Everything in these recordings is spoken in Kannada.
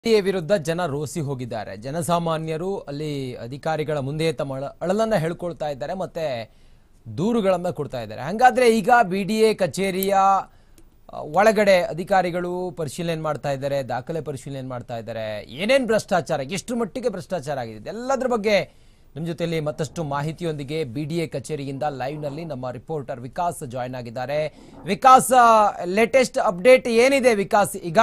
ಬಿಡಿಎ ವಿರುದ್ಧ ಜನ ರೋಸಿ ಹೋಗಿದ್ದಾರೆ ಜನಸಾಮಾನ್ಯರು ಅಲ್ಲಿ ಅಧಿಕಾರಿಗಳ ಮುಂದೆ ತಮ್ಮ ಅಳ- ಅಳಲನ್ನ ಹೇಳ್ಕೊಳ್ತಾ ಇದ್ದಾರೆ ಮತ್ತೆ ದೂರುಗಳನ್ನ ಕೊಡ್ತಾ ಇದ್ದಾರೆ ಹಂಗಾದ್ರೆ ಈಗ ಬಿ ಡಿ ಎ ಕಚೇರಿಯ ಆ, ಒಳಗಡೆ ಅಧಿಕಾರಿಗಳು ಪರಿಶೀಲನೆ ಮಾಡ್ತಾ ಇದ್ದಾರೆ ದಾಖಲೆ ಪರಿಶೀಲನೆ ಮಾಡ್ತಾ ಇದ್ದಾರೆ ಏನೇನ್ ಭ್ರಷ್ಟಾಚಾರ ಎಷ್ಟು ಮಟ್ಟಿಗೆ ಭ್ರಷ್ಟಾಚಾರ ಆಗಿದೆ ಎಲ್ಲದ್ರ ಬಗ್ಗೆ ನಮ್ಮ ಜೊತೆಯಲ್ಲಿ ಮತ್ತಷ್ಟು ಮಾಹಿತಿಯೊಂದಿಗೆ ಬಿ ಡಿ ಎ ಕಚೇರಿಯಿಂದ ಲೈವ್ ನಲ್ಲಿ ನಮ್ಮ ರಿಪೋರ್ಟರ್ ವಿಕಾಸ್ ಜಾಯ್ನ್ ಆಗಿದ್ದಾರೆ ವಿಕಾಸ್ ಲೇಟೆಸ್ಟ್ ಅಪ್ಡೇಟ್ ಏನಿದೆ ವಿಕಾಸ್ ಈಗ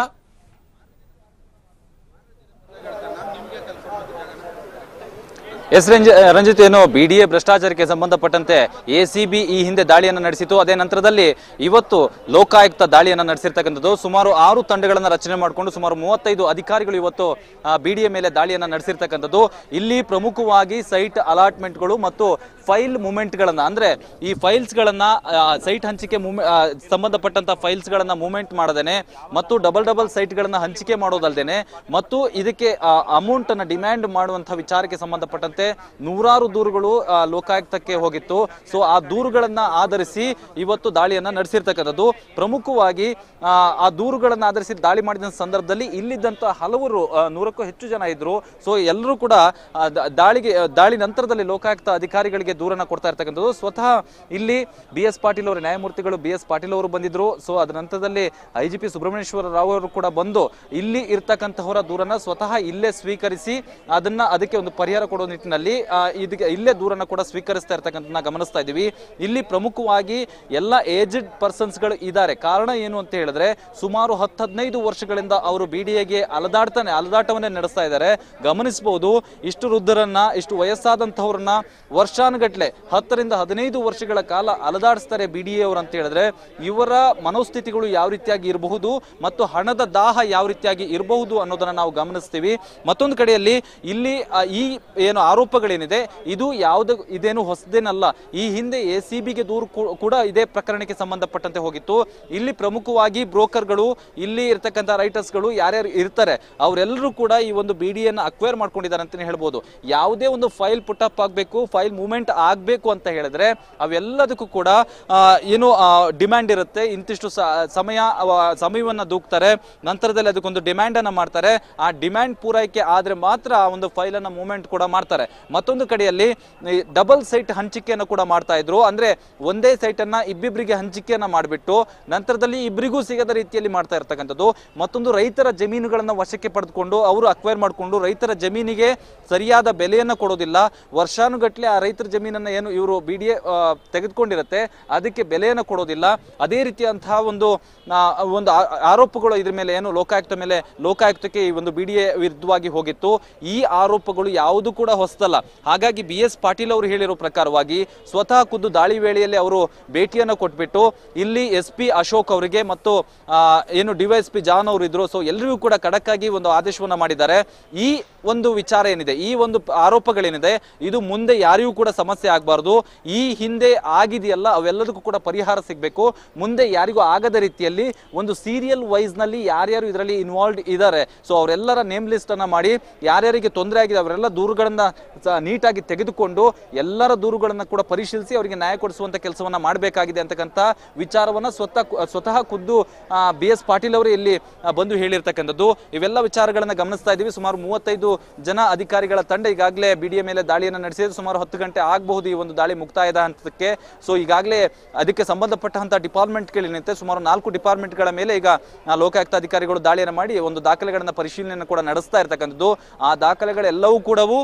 ಎಸ್ ರಂಜ ರಂಜಿತ್ ಏನು ಬಿಡಿಎ ಭ್ರಷ್ಟಾಚಾರಕ್ಕೆ ಸಂಬಂಧಪಟ್ಟಂತೆ ಎಸಿಬಿ ಈ ಹಿಂದೆ ದಾಳಿಯನ್ನು ನಡೆಸಿತು ಅದೇ ನಂತರದಲ್ಲಿ ಇವತ್ತು ಲೋಕಾಯುಕ್ತ ದಾಳಿಯನ್ನು ನಡೆಸಿರ್ತಕ್ಕಂಥದ್ದು ಸುಮಾರು ಆರು ತಂಡಗಳನ್ನು ರಚನೆ ಮಾಡಿಕೊಂಡು ಸುಮಾರು ಮೂವತ್ತೈದು ಅಧಿಕಾರಿಗಳು ಇವತ್ತು ಬಿಡಿಎ ಮೇಲೆ ದಾಳಿಯನ್ನು ನಡೆಸಿರ್ತಕ್ಕಂಥದ್ದು ಇಲ್ಲಿ ಪ್ರಮುಖವಾಗಿ ಸೈಟ್ ಅಲಾಟ್ಮೆಂಟ್ಗಳು ಮತ್ತು ಫೈಲ್ ಮೂಮೆಂಟ್ಗಳನ್ನ ಅಂದ್ರೆ ಈ ಫೈಲ್ಸ್ಗಳನ್ನ ಸೈಟ್ ಹಂಚಿಕೆ ಮೂಮೆ ಆ, ಸಂಬಂಧಪಟ್ಟಂತ ಫೈಲ್ಸ್ಗಳನ್ನ ಮೂವ್ಮೆಂಟ್ ಮಾಡದೇನೆ ಮತ್ತು ಡಬಲ್ ಡಬಲ್ ಸೈಟ್ಗಳನ್ನ ಹಂಚಿಕೆ ಮಾಡೋದಲ್ದೇನೆ ಮತ್ತು ಇದಕ್ಕೆ ಅಮೌಂಟ್ ಅನ್ನ ಡಿಮ್ಯಾಂಡ್ ಮಾಡುವಂತಹ ವಿಚಾರಕ್ಕೆ ಸಂಬಂಧಪಟ್ಟಂತೆ ನೂರಾರು ದೂರುಗಳು ಆ, ಲೋಕಾಯುಕ್ತಕ್ಕೆ ಹೋಗಿತ್ತು ಸೊ ಆ ದೂರುಗಳನ್ನ ಆಧರಿಸಿ ಇವತ್ತು ದಾಳಿಯನ್ನ ನಡೆಸಿರ್ತಕ್ಕಂಥದ್ದು ಪ್ರಮುಖವಾಗಿ ಆ, ಆ ದೂರುಗಳನ್ನ ಆಧರಿಸಿ ದಾಳಿ ಮಾಡಿದ ಸಂದರ್ಭದಲ್ಲಿ ಇಲ್ಲಿದ್ದಂತ ಹಲವರು ಆ, ನೂರಕ್ಕೂ ಹೆಚ್ಚು ಜನ ಇದ್ರು ಸೊ ಎಲ್ಲರೂ ಕೂಡ ಆ, ದ- ದಾಳಿಗೆ ಆ, ದಾಳಿ ನಂತರದಲ್ಲಿ ಲೋಕಾಯುಕ್ತ ಅಧಿಕಾರಿಗಳಿಗೆ ದೂರನ್ನ ಕೊಡ್ತಾ ಇರ್ತಕ್ಕಂಥದ್ದು ಸ್ವತಃ ಇಲ್ಲಿ ಬಿ ಎಸ್ ಪಾಟೀಲ್ ಅವರ ನ್ಯಾಯಮೂರ್ತಿಗಳು ಬಿ ಎಸ್ ಪಾಟೀಲ್ ಅವರು ಬಂದಿದ್ರು ಸೊ ಅದರ ನಂತರದಲ್ಲಿ I G P Subrahmanyeshwara Rao ಅವರು ಕೂಡ ಬಂದು ಇಲ್ಲಿ ಇರ್ತಕ್ಕಂತಹವರ ದೂರನ್ನ ಸ್ವತಃ ಇಲ್ಲೇ ಸ್ವೀಕರಿಸಿ ಅದನ್ನ ಅದಕ್ಕೆ ಒಂದು ಪರಿಹಾರ ಕೊಡೋ ನಿಟ್ಟಿನಲ್ಲಿ ಆ, ಇದಕ್ಕೆ ಇಲ್ಲೇ ದೂರನ್ನ ಕೂಡ ಸ್ವೀಕರಿಸ್ತಾ ಇರ್ತಕ್ಕಂಥ ಗಮನಿಸ್ತಾ ಇದೀವಿ ಇಲ್ಲಿ ಪ್ರಮುಖವಾಗಿ ಎಲ್ಲ ಏಜ್ಡ್ ಪರ್ಸನ್ಸ್ಗಳು ಇದ್ದಾರೆ ಕಾರಣ ಏನು ಅಂತ ಹೇಳಿದ್ರೆ ಸುಮಾರು ಹತ್ತು ಹದಿನೈದು ವರ್ಷಗಳಿಂದ ಅವರು ಬಿಡಿಎಗೆ ಅಲದಾಡ್ತಾನೆ ಅಲದಾಟವನ್ನೇ ನಡೆಸ್ತಾ ಇದ್ದಾರೆ ಗಮನಿಸಬಹುದು ಇಷ್ಟು ವೃದ್ಧರನ್ನ ಇಷ್ಟು ವಯಸ್ಸಾದಂತಹವ್ರನ್ನ ವರ್ಷಾನುಗಟ್ಲೆ ಹತ್ತರಿಂದ ಹದಿನೈದು ವರ್ಷಗಳ ಕಾಲ ಅಲದಾಡಿಸ್ತಾರೆ ಬಿ ಡಿ ಅವರು ಅಂತ ಹೇಳಿದ್ರೆ ಇವರ ಮನೋಸ್ಥಿತಿಗಳು ಯಾವ ರೀತಿಯಾಗಿ ಇರಬಹುದು ಮತ್ತು ಹಣದ ದಾಹ ಯಾವ ರೀತಿಯಾಗಿ ಇರಬಹುದು ಅನ್ನೋದನ್ನ ನಾವು ಗಮನಿಸ್ತೀವಿ ಮತ್ತೊಂದು ಕಡೆಯಲ್ಲಿ ಇಲ್ಲಿ ಆ, ಈ ಏನು ಆರೋಪಗಳೇನಿದೆ ಇದು ಯಾವ್ದು ಇದೇನು ಹೊಸದೇನಲ್ಲ ಈ ಹಿಂದೆ ಎ ಸಿ ಬಿಗೆ ದೂರು ಕೂ- ಕೂಡ ಇದೇ ಪ್ರಕರಣಕ್ಕೆ ಸಂಬಂಧಪಟ್ಟಂತೆ ಹೋಗಿತ್ತು ಇಲ್ಲಿ ಪ್ರಮುಖವಾಗಿ ಬ್ರೋಕರ್ಗಳು ಇಲ್ಲಿ ಇರ್ತಕ್ಕಂಥ ರೈಟರ್ಸ್ಗಳು ಯಾರ್ಯಾರು ಇರ್ತಾರೆ ಅವರೆಲ್ಲರೂ ಕೂಡ ಈ ಒಂದು ಬಿ ಡಿಯನ್ನು ಅಕ್ವೈರ್ ಮಾಡ್ಕೊಂಡಿದ್ದಾರೆ ಅಂತಾನೆ ಹೇಳ್ಬೋದು ಯಾವುದೇ ಒಂದು ಫೈಲ್ ಪುಟ್ ಅಪ್ ಆಗಬೇಕು ಫೈಲ್ ಮೂವ್ಮೆಂಟ್ ಆಗಬೇಕು ಅಂತ ಹೇಳಿದ್ರೆ ಅವೆಲ್ಲದಕ್ಕೂ ಕೂಡ ಆ, ಏನು ಡಿಮ್ಯಾಂಡ್ ಇರುತ್ತೆ ಇಂತಿಷ್ಟು ಸ- ಸಮಯ ಅವ- ಸಮಯವನ್ನ ದೂಕ್ತಾರೆ ನಂತರದಲ್ಲಿ ಅದಕ್ಕೊಂದು ಡಿಮ್ಯಾಂಡ್ ಅನ್ನ ಮಾಡ್ತಾರೆ ಆ ಡಿಮ್ಯಾಂಡ್ ಪೂರೈಕೆ ಆದ್ರೆ ಮಾತ್ರ ಆ ಒಂದು ಫೈಲ್ ಅನ್ನ ಮೂವ್ಮೆಂಟ್ ಕೂಡ ಮಾಡ್ತಾರೆ ಮತ್ತೊಂದು ಕಡೆಯಲ್ಲಿ ಡಬಲ್ ಸೈಟ್ ಹಂಚಿಕೆಯನ್ನು ಕೂಡ ಮಾಡ್ತಾ ಇದ್ರು ಅಂದ್ರೆ ಒಂದೇ ಸೈಟ್ ಅನ್ನ ಇಬ್ಬಿಬ್ರಿಗೆ ಹಂಚಿಕೆಯನ್ನ ಮಾಡಿಬಿಟ್ಟು ನಂತರದಲ್ಲಿ ಇಬ್ಬರಿಗೂ ಸಿಗದ ರೀತಿಯಲ್ಲಿ ಮಾಡ್ತಾ ಇರ್ತಕ್ಕಂಥದ್ದು ಮತ್ತೊಂದು ರೈತರ ಜಮೀನುಗಳನ್ನ ವಶಕ್ಕೆ ಪಡೆದುಕೊಂಡು ಅವರು ಅಕ್ವೈರ್ ಮಾಡಿಕೊಂಡು ರೈತರ ಜಮೀನಿಗೆ ಸರಿಯಾದ ಬೆಲೆಯನ್ನ ಕೊಡೋದಿಲ್ಲ ವರ್ಷಾನುಗಟ್ಲೆ ಆ ರೈತರ ಜಮೀನನ್ನ ಏನು ಇವರು ಬಿ ಡಿ ಎ ತೆಗೆದುಕೊಂಡಿರುತ್ತೆ ಅದಕ್ಕೆ ಬೆಲೆಯನ್ನು ಕೊಡೋದಿಲ್ಲ ಅದೇ ರೀತಿಯಂತಹ ಒಂದು ಆ, ಒಂದು ಆ- ಆರೋಪಗಳು ಇದ್ರ ಮೇಲೆ ಏನು ಲೋಕಾಯುಕ್ತ ಮೇಲೆ ಲೋಕಾಯುಕ್ತಕ್ಕೆ ಈ ಒಂದು ಬಿ ಡಿ ಎ ವಿರುದ್ಧವಾಗಿ ಹೋಗಿತ್ತು ಈ ಆರೋಪಗಳು ಯಾವುದು ಕೂಡ ಹೊಸದಲ್ಲ ಹಾಗಾಗಿ ಬಿ ಎಸ್ ಪಾಟೀಲ್ ಅವರು ಹೇಳಿರೋ ಪ್ರಕಾರವಾಗಿ ಸ್ವತಃ ಖುದ್ದು ದಾಳಿ ವೇಳೆಯಲ್ಲಿ ಅವರು ಭೇಟಿಯನ್ನು ಕೊಟ್ಬಿಟ್ಟು ಇಲ್ಲಿ ಎಸ್ ಪಿ ಅಶೋಕ್ ಅವರಿಗೆ ಮತ್ತು ಆ, ಏನು ಡಿವೈಎಸ್ ಪಿ ಜಾನ್ ಅವರು ಇದ್ರು ಸೊ ಎಲ್ಲರಿಗೂ ಕೂಡ ಖಡಕ್ ಆಗಿ ಒಂದು ಆದೇಶವನ್ನ ಮಾಡಿದ್ದಾರೆ ಈ ಒಂದು ವಿಚಾರ ಏನಿದೆ ಈ ಒಂದು ಪ- ಆರೋಪಗಳೇನಿದೆ ಇದು ಮುಂದೆ ಯಾರಿಗೂ ಕೂಡ ಸಮಸ್ಯೆ ಆಗಬಾರ್ದು ಈ ಹಿಂದೆ ಆಗಿದೆಯಲ್ಲ ಅವೆಲ್ಲದಕ್ಕೂ ಕೂಡ ಪರಿಹಾರ ಸಿಗಬೇಕು ಮುಂದೆ ಯಾರಿಗೂ ಆಗದ ರೀತಿಯಲ್ಲಿ ಒಂದು ಸೀರಿಯಲ್ ವೈಸ್ ನಲ್ಲಿ ಯಾರ್ಯಾರು ಇದರಲ್ಲಿ ಇನ್ವಾಲ್ವ್ ಇದ್ದಾರೆ ಸೊ ಅವರೆಲ್ಲರ ನೇಮ್ ಲಿಸ್ಟ್ ಅನ್ನ ಮಾಡಿ ಯಾರ್ಯಾರಿಗೆ ತೊಂದರೆ ಆಗಿದೆ ಅವರೆಲ್ಲ ದೂರುಗಳನ್ನ ಸ- ನೀಟಾಗಿ ತೆಗೆದುಕೊಂಡು ಎಲ್ಲರ ದೂರುಗಳನ್ನ ಕೂಡ ಪರಿಶೀಲಿಸಿ ಅವರಿಗೆ ನ್ಯಾಯ ಕೊಡಿಸುವಂತ ಕೆಲಸವನ್ನ ಮಾಡಬೇಕಾಗಿದೆ ಅಂತಕ್ಕಂಥ ವಿಚಾರವನ್ನ ಸ್ವತಃ ಸ್ವತಃ ಖುದ್ದು ಬಿ ಎಸ್ ಪಾಟೀಲ್ ಅವರು ಇಲ್ಲಿ ಆ, ಬಂದು ಹೇಳಿರ್ತಕ್ಕಂಥದ್ದು ಇವೆಲ್ಲ ವಿಚಾರಗಳನ್ನ ಗಮನಿಸ್ತಾ ಇದ್ದೀವಿ ಸುಮಾರು ಮೂವತ್ತೈದು ಜನ ಅಧಿಕಾರಿಗಳ ತಂಡ ಈಗಾಗಲೇ ಬಿ ಡಿ ಎ ಮೇಲೆ ದಾಳಿಯನ್ನು ನಡೆಸಿದ್ದು ಸುಮಾರು ಹತ್ತು ಗಂಟೆ ಆಗಬಹುದು ಈ ಒಂದು ದಾಳಿ ಮುಕ್ತಾಯದ ಹಂತಕ್ಕೆ ಸೊ ಈಗಾಗಲೇ ಅದಕ್ಕೆ ಸಂಬಂಧಪಟ್ಟಂತ ಡಿಪಾರ್ಟ್ಮೆಂಟ್ಗಳೇನಿದೆ ಸುಮಾರು ನಾಲ್ಕು ಡಿಪಾರ್ಟ್ಮೆಂಟ್ಗಳ ಮೇಲೆ ಈಗ ಆ, ಲೋಕಾಯುಕ್ತ ಅಧಿಕಾರಿಗಳು ದಾಳಿಯನ್ನು ಮಾಡಿ ಒಂದು ದಾಖಲೆಗಳನ್ನ ಪರಿಶೀಲನೆಯನ್ನು ಕೂಡ ನಡೆಸ್ತಾ ಇರ್ತಕ್ಕಂಥದ್ದು ಆ ದಾಖಲೆಗಳೆಲ್ಲವೂ ಕೂಡವು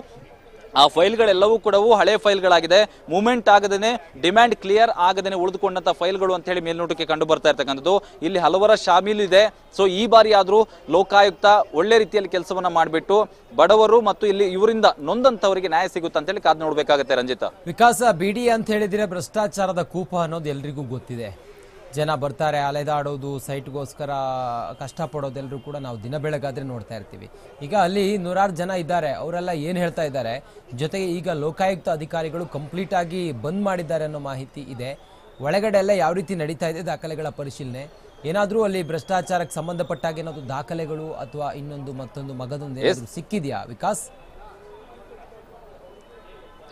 ಆ ಫೈಲ್ಗಳೆಲ್ಲವೂ ಕೂಡವು ಹಳೆ ಫೈಲ್ಗಳಾಗಿದೆ ಮೂವ್ಮೆಂಟ್ ಆಗದೇನೆ ಡಿಮ್ಯಾಂಡ್ ಕ್ಲಿಯರ್ ಆಗದೇನೆ ಉಳಿದುಕೊಂಡಂತ ಫೈಲ್ಗಳು ಅಂತ ಹೇಳಿ ಮೇಲ್ನೋಟಕ್ಕೆ ಕಂಡು ಬರ್ತಾ ಇರ್ತಕ್ಕಂಥದ್ದು ಇಲ್ಲಿ ಹಲವರ ಶಾಮೀಲು ಇದೆ ಸೊ ಈ ಬಾರಿ ಆದ್ರೂ ಲೋಕಾಯುಕ್ತ ಒಳ್ಳೆ ರೀತಿಯಲ್ಲಿ ಕೆಲಸವನ್ನ ಮಾಡಿಬಿಟ್ಟು ಬಡವರು ಮತ್ತು ಇಲ್ಲಿ ಇವರಿಂದ ನೊಂದಂತವರಿಗೆ ನ್ಯಾಯ ಸಿಗುತ್ತೆ ಅಂತ ಹೇಳಿ ಕಾದ್ ನೋಡ್ಬೇಕಾಗತ್ತೆ ರಂಜಿತಾ ವಿಕಾಸ ಬಿಡಿ ಅಂತ ಹೇಳಿದ್ರೆ ಭ್ರಷ್ಟಾಚಾರದ ಕೂಪ ಅನ್ನೋದು ಎಲ್ರಿಗೂ ಗೊತ್ತಿದೆ ಜನ ಬರ್ತಾರೆ ಅಲೆದಾಡೋದು ಸೈಟ್ಗೋಸ್ಕರ ಕಷ್ಟಪಡೋದು ಎಲ್ಲರೂ ಕೂಡ ನಾವು ದಿನ ಬೆಳಗಾದ್ರೆ ನೋಡ್ತಾ ಇರ್ತೀವಿ ಈಗ ಅಲ್ಲಿ ನೂರಾರು ಜನ ಇದ್ದಾರೆ ಅವರೆಲ್ಲ ಏನು ಹೇಳ್ತಾ ಇದ್ದಾರೆ ಜೊತೆಗೆ ಈಗ ಲೋಕಾಯುಕ್ತ ಅಧಿಕಾರಿಗಳು ಕಂಪ್ಲೀಟ್ ಆಗಿ ಬಂದ್ ಮಾಡಿದ್ದಾರೆ ಅನ್ನೋ ಮಾಹಿತಿ ಇದೆ ಒಳಗಡೆ ಎಲ್ಲ ಯಾವ ರೀತಿ ನಡೀತಾ ಇದೆ ದಾಖಲೆಗಳ ಪರಿಶೀಲನೆ ಏನಾದರೂ ಅಲ್ಲಿ ಭ್ರಷ್ಟಾಚಾರಕ್ಕೆ ಸಂಬಂಧಪಟ್ಟಾಗ ಏನಾದರೂ ದಾಖಲೆಗಳು ಅಥವಾ ಇನ್ನೊಂದು ಮತ್ತೊಂದು ಮಗದೊಂದು ಏನಾದರೂ ಸಿಕ್ಕಿದೆಯಾ ವಿಕಾಸ್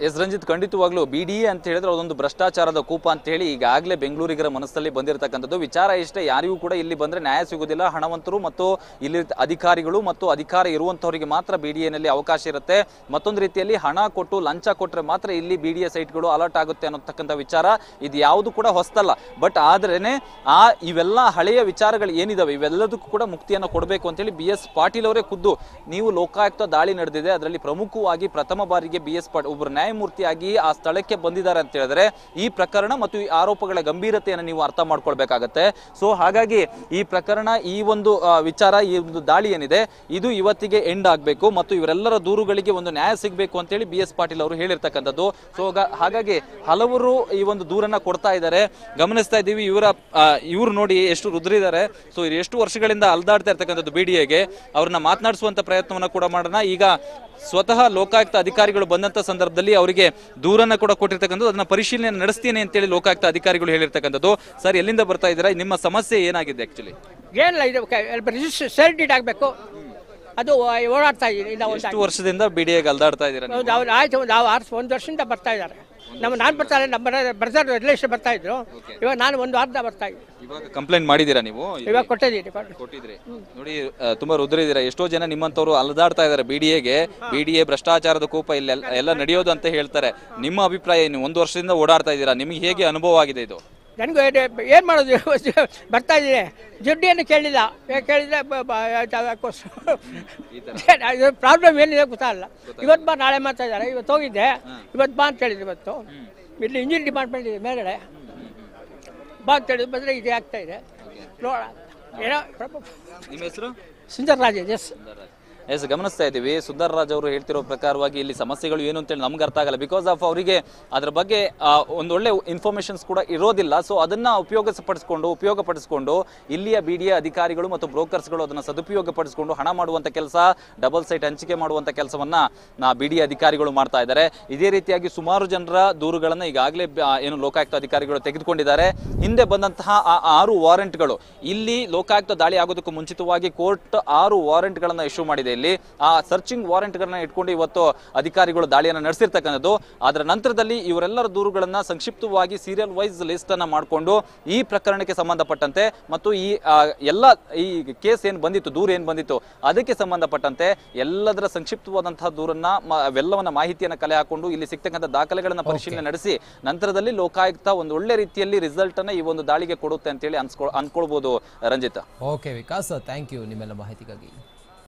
ಎಸ್ ರಂಜಿತ್ ಖಂಡಿತವಾಗ್ಲೂ ಬಿ ಡಿ ಎ ಅಂತ ಹೇಳಿದ್ರೆ ಅದೊಂದು ಭ್ರಷ್ಟಾಚಾರದ ಕೂಪ ಅಂತ ಹೇಳಿ ಈಗಾಗಲೇ ಬೆಂಗಳೂರಿಗರ ಮನಸ್ಸಲ್ಲಿ ಬಂದಿರತಕ್ಕಂಥದ್ದು ವಿಚಾರ ಇಷ್ಟೇ ಯಾರಿಗೂ ಕೂಡ ಇಲ್ಲಿ ಬಂದ್ರೆ ನ್ಯಾಯ ಸಿಗುವುದಿಲ್ಲ ಹಣವಂತರು ಮತ್ತು ಇಲ್ಲಿ ಅಧಿಕಾರಿಗಳು ಮತ್ತು ಅಧಿಕಾರ ಇರುವಂತವರಿಗೆ ಮಾತ್ರ ಬಿ ಡಿ ಎನಲ್ಲಿ ಅವಕಾಶ ಇರುತ್ತೆ ಮತ್ತೊಂದು ರೀತಿಯಲ್ಲಿ ಹಣ ಕೊಟ್ಟು ಲಂಚ ಕೊಟ್ಟರೆ ಮಾತ್ರ ಇಲ್ಲಿ ಬಿ ಡಿ ಎ ಸೈಟ್ಗಳು ಅಲರ್ಟ್ ಆಗುತ್ತೆ ಅನ್ನೋತಕ್ಕಂಥ ವಿಚಾರ ಇದು ಯಾವುದು ಕೂಡ ಹೊಸ್ತಲ್ಲ ಬಟ್ ಆದ್ರೇನೆ ಆ ಇವೆಲ್ಲ ಹಳೆಯ ವಿಚಾರಗಳು ಏನಿದಾವೆ ಇವೆಲ್ಲದಕ್ಕೂ ಕೂಡ ಮುಕ್ತಿಯನ್ನು ಕೊಡಬೇಕು ಅಂತೇಳಿ ಬಿ ಎಸ್ ಪಾಟೀಲ್ ಅವರೇ ಖುದ್ದು ನೀವು ಲೋಕಾಯುಕ್ತ ದಾಳಿ ನಡೆದಿದೆ ಅದರಲ್ಲಿ ಪ್ರಮುಖವಾಗಿ ಪ್ರಥಮ ಬಾರಿಗೆ ಬಿ ಎಸ್ ಪಾಟೀಲ್ ಒಬ್ಬರು ನ್ಯಾಯಮೂರ್ತಿಯಾಗಿ ಆ ಸ್ಥಳಕ್ಕೆ ಬಂದಿದ್ದಾರೆ ಅಂತ ಹೇಳಿದ್ರೆ ಈ ಪ್ರಕರಣ ಮತ್ತು ಈ ಆರೋಪಗಳ ಗಂಭೀರತೆಯನ್ನು ನೀವು ಅರ್ಥ ಮಾಡ್ಕೊಳ್ಬೇಕಾಗತ್ತೆ ಸೊ ಹಾಗಾಗಿ ಈ ಪ್ರಕರಣ ಈ ಒಂದು ಆ, ವಿಚಾರ ಈ ಒಂದು ದಾಳಿ ಏನಿದೆ ಇದು ಇವತ್ತಿಗೆ ಎಂಡ್ ಆಗಬೇಕು ಮತ್ತು ಇವರೆಲ್ಲರ ದೂರುಗಳಿಗೆ ಒಂದು ನ್ಯಾಯ ಸಿಗಬೇಕು ಅಂತೇಳಿ ಬಿ ಎಸ್ ಪಾಟೀಲ್ ಅವರು ಹೇಳಿರ್ತಕ್ಕಂಥದ್ದು ಸೊ ಹಾಗಾಗಿ ಹಲವರು ಈ ಒಂದು ದೂರನ್ನ ಕೊಡ್ತಾ ಇದ್ದಾರೆ ಗಮನಿಸ್ತಾ ಇದ್ದೀವಿ ಇವರ ಇವರು ನೋಡಿ ಎಷ್ಟು ರುದ್ರಿದ್ದಾರೆ ಸೊ ಇವ್ರು ಎಷ್ಟು ವರ್ಷಗಳಿಂದ ಅಲ್ದಾಡ್ತಾ ಇರ್ತಕ್ಕಂಥದ್ದು ಬಿ ಡಿ ಎಗೆ ಅವ್ರನ್ನ ಮಾತನಾಡಿಸುವಂತ ಪ್ರಯತ್ನವನ್ನ ಕೂಡ ಮಾಡೋಣ ಈಗ ಸ್ವತಃ ಲೋಕಾಯುಕ್ತ ಅಧಿಕಾರಿಗಳು ಬಂದಂತ ಸಂದರ್ಭದಲ್ಲಿ ಅವರಿಗೆ ದೂರನ್ನ ಕೂಡ ಕೊಟ್ಟಿರ್ತಕ್ಕಂಥದ್ದು ಅದನ್ನ ಪರಿಶೀಲನೆ ನಡೆಸ್ತೀನಿ ಅಂತೇಳಿ ಲೋಕಾಯುಕ್ತ ಅಧಿಕಾರಿಗಳು ಹೇಳಿರ್ತಕ್ಕಂಥದ್ದು ಸರ್ ಎಲ್ಲಿಂದ ಬರ್ತಾ ಇದ್ದೀರಾ ನಿಮ್ಮ ಸಮಸ್ಯೆ ಏನಾಗಿದೆ ಆಕ್ಚುಲಿ ಏನಿಲ್ಲ ಇದು ರಿಜಿಸ್ಟರ್ ಸೇಲ್ ಡೀಟ್ ಆಗಬೇಕು ಅದು ಓಡಾಡ್ತಾ ಇದ್ದೀನಿ ನಾವು ಎಷ್ಟು ವರ್ಷದಿಂದ ಬಿ ಡಿ ಎಗೆ ಅಲ್ದಾಡ್ತಾ ಇದ್ದೀರಾ ನೀವು? ನಾವು ಆಯ್ತು ನಾವು ಆರು ಒಂದು ವರ್ಷದಿಂದ ಬರ್ತಾ ಇದ್ದಾರೆ ನಮ್ಮ ನಾನು ಬರ್ತಾರೆ ನಮ್ಮ ಬ್ರದರ್ ರಿಲೇಷನ್ ಬರ್ತಾ ಇದ್ರು ಇವಾಗ ನಾನು ಒಂದು ವಾರದ ಬರ್ತಾ ಇದ್ದೀನಿ ಇವಾಗ ಕಂಪ್ಲೇಂಟ್ ಮಾಡಿದ್ದೀರಾ ನೀವು ಇವಾಗ ಕೊಟ್ಟಿದ್ದೀನಿ ಕೊಟ್ಟಿದ್ರಿ ನೋಡಿ ಆ, ತುಂಬಾ ರುದ್ರಿದ್ದೀರಾ ಎಷ್ಟೋ ಜನ ನಿಮ್ಮಂತವ್ರು ಅಲದಾಡ್ತಾ ಇದ್ದಾರೆ ಬಿ ಡಿ ಎಗೆ ಬಿ ಡಿ ಎ ಭ್ರಷ್ಟಾಚಾರದ ಕೂಪ ಇಲ್ಲ ಎಲ್ಲ ನಡೆಯೋದು ಅಂತ ಹೇಳ್ತಾರೆ ನಿಮ್ಮ ಅಭಿಪ್ರಾಯ ಏನು ಒಂದು ವರ್ಷದಿಂದ ಓಡಾಡ್ತಾ ಇದ್ದೀರಾ ನಿಮಗೆ ಹೇಗೆ ಅನುಭವ ಆಗಿದೆ ಇದು ನನಗೂ ಏನು ಮಾಡೋದು ಬರ್ತಾ ಇದ್ದೀನಿ ದುಡ್ಡೇನು ಕೇಳಿಲ್ಲ ಏ- ಕೇಳಿದ್ರೆ ಪ್ರಾಬ್ಲಮ್ ಏನಿದೆ ಗೊತ್ತಾಗಲ್ಲ ಇವತ್ತು ಬಾ ನಾಳೆ ಮಾಡ್ತಾ ಇದ್ದಾರೆ ಇವತ್ತು ಹೋಗಿದ್ದೆ ಇವತ್ತು ಬಾ ಅಂತ ಹೇಳಿದ್ರು ಇವತ್ತು ಇಲ್ಲಿ ಇಂಜಿನ್ ಡಿಪಾರ್ಟ್ಮೆಂಟ್ ಇದೆ ಮೇಲ್ಗಡೆ ಬಾ ಅಂತ ಹೇಳಿದ್ರು ಬಂದರೆ ಇದೇ ಆಗ್ತಾ ಇದೆ ನೋಡ ಏನೋ ನಿಮ್ಮ ಹೆಸರು ಸುಂದರ್ ಎಸ್ ಎಸ್ ಗಮನಿಸ್ತಾ ಇದ್ದೀವಿ ಸುಂದರ್ ರಾಜ್ ಅವರು ಹೇಳ್ತಿರೋ ಪ್ರಕಾರವಾಗಿ ಇಲ್ಲಿ ಸಮಸ್ಯೆಗಳು ಏನು ಅಂತೇಳಿ ನಮ್ಗೆ ಅರ್ಥ ಆಗಲ್ಲ ಬಿಕಾಸ್ ಆಫ್ ಅವರಿಗೆ ಅದ್ರ ಬಗ್ಗೆ ಆ, ಒಂದು ಒಳ್ಳೆ ಇನ್ಫಾರ್ಮೇಶನ್ಸ್ ಕೂಡ ಇರೋದಿಲ್ಲ ಸೊ ಅದನ್ನ ಉಪಯೋಗಪಡಿಸ್ಕೊಂಡು ಉಪಯೋಗಪಡಿಸ್ಕೊಂಡು ಇಲ್ಲಿಯ ಬಿ ಡಿ ಎ ಅಧಿಕಾರಿಗಳು ಮತ್ತು ಬ್ರೋಕರ್ಸ್ಗಳು ಅದನ್ನ ಸದುಪಯೋಗಪಡಿಸ್ಕೊಂಡು ಹಣ ಮಾಡುವಂತ ಕೆಲಸ ಡಬಲ್ ಸೈಟ್ ಹಂಚಿಕೆ ಮಾಡುವಂತ ಕೆಲಸವನ್ನ ನಾ ಬಿ ಡಿ ಅಧಿಕಾರಿಗಳು ಮಾಡ್ತಾ ಇದ್ದಾರೆ ಇದೇ ರೀತಿಯಾಗಿ ಸುಮಾರು ಜನರ ದೂರುಗಳನ್ನ ಈಗಾಗಲೇ ಬ- ಏನು ಲೋಕಾಯುಕ್ತ ಅಧಿಕಾರಿಗಳು ತೆಗೆದುಕೊಂಡಿದ್ದಾರೆ ಹಿಂದೆ ಬಂದಂತಹ ಆ ಆರು ವಾರೆಂಟ್ಗಳು ಇಲ್ಲಿ ಲೋಕಾಯುಕ್ತ ದಾಳಿ ಆಗೋದಕ್ಕೂ ಮುಂಚಿತವಾಗಿ ಕೋರ್ಟ್ ಆರು ವಾರೆಂಟ್ಗಳನ್ನ ಇಶ್ಯೂ ಮಾಡಿದೆ ಇಲ್ಲಿ ಆ ಸರ್ಚಿಂಗ್ ವಾರೆಂಟ್ಗಳನ್ನ ಇಟ್ಕೊಂಡು ಇವತ್ತು ಅಧಿಕಾರಿಗಳು ದಾಳಿಯನ್ನು ನಡೆಸಿರ್ತಕ್ಕಂಥದ್ದು ಅದರ ನಂತರದಲ್ಲಿ ಇವರೆಲ್ಲರ ದೂರುಗಳನ್ನ ಸಂಕ್ಷಿಪ್ತವಾಗಿ ಸೀರಿಯಲ್ ವೈಸ್ ಲಿಸ್ಟ್ ಅನ್ನ ಮಾಡಿಕೊಂಡು ಈ ಪ್ರಕರಣಕ್ಕೆ ಸಂಬಂಧಪಟ್ಟಂತೆ ಮತ್ತು ಈ ಆ, ಎಲ್ಲ ಈ ಕೇಸ್ ಏನ್ ಬಂದಿತ್ತು ದೂರ ಏನ್ ಬಂದಿತ್ತು ಅದಕ್ಕೆ ಸಂಬಂಧಪಟ್ಟಂತೆ ಎಲ್ಲದರ ಸಂಕ್ಷಿಪ್ತವಾದಂತಹ ದೂರನ್ನ ಮ- ಅವೆಲ್ಲವನ್ನ ಮಾಹಿತಿಯನ್ನ ಕಲೆ ಹಾಕೊಂಡು ಇಲ್ಲಿ ಸಿಗ್ತಕ್ಕಂಥ ದಾಖಲೆಗಳನ್ನ ಪರಿಶೀಲನೆ ನಡೆಸಿ ನಂತರದಲ್ಲಿ ಲೋಕಾಯುಕ್ತ ಒಂದು ಒಳ್ಳೆ ರೀತಿಯಲ್ಲಿ ರಿಸಲ್ಟ್ ಅನ್ನ ಈ ಒಂದು ದಾಳಿಗೆ ಕೊಡುತ್ತೆ ಅಂತೇಳಿ ಅನ್ಸ್ಕೊ ಅನ್ಕೊಳ್ಬಹುದು Ranjith okay Vikas thank you ನಿಮ್ಮೆಲ್ಲ ಮಾಹಿತಿಗಾಗಿ